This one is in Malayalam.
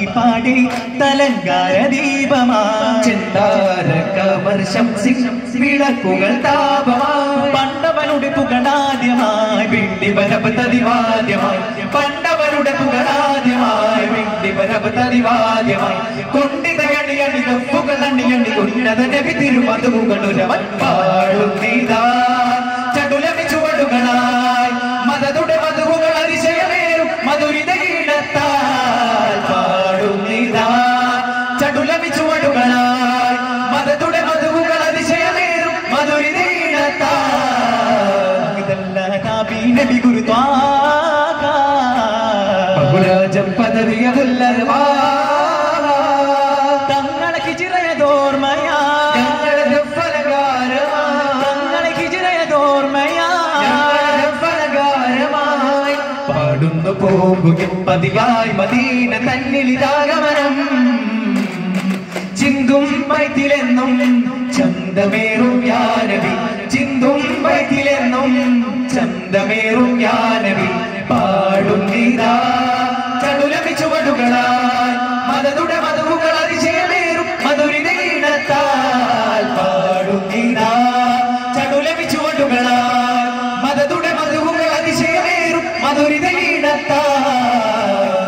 പാടി തലങ്കാര ദീപമാ ചിന്താരക വർഷം വിളക്കുകൾ താപമായി പണ്ടവനുടെ പുകളാദ്യമായി പിണ്ടി വരവ് തതിവാദ്യമായി പണ്ടവരുടെ പുകളാദ്യമായി പിണ്ടി വരവ് തതിവാദ്യമായി കൊണ്ടിത അണിയണി പുകളണിയണി ഉന്നത നബി തിരുമതുകളുരവൻ പാടുന്നീതാ ചടുലമി ചുവടുകളായി മതതുടെ മധുവുകൾ അതിശയമേറും മധുരിത ഈണത്താൽ പാടുന്നീതാ ചടുലമി ചുവടുകളായി മതതുടെ മധുവുകൾ അതിശയമേറും മധുരിത ഈണത്താൽ ഇതല്ല നബി നബി ഗുരുത്വാക ബഹുരാജം പദവിയതുല്ലർവാ തങ്ങളെ ഹിജിറയതോർമയാ ഞങ്ങളുടെ ഫലകാരമാ തങ്ങളെ ഹിജിറയതോർമയാ ഞങ്ങളുടെ ഫലകാരമായി പാടുന്നു പോകുകയും പതിവായി മദീന തന്നിലിതാഗമനം ചിന്തും വൈത്തിലെന്നും ചന്തമേറും യാനവി ചിന്തും വൈത്തിലെന്നും ചന്തമേറും യാനവി പാടുന്നിതാ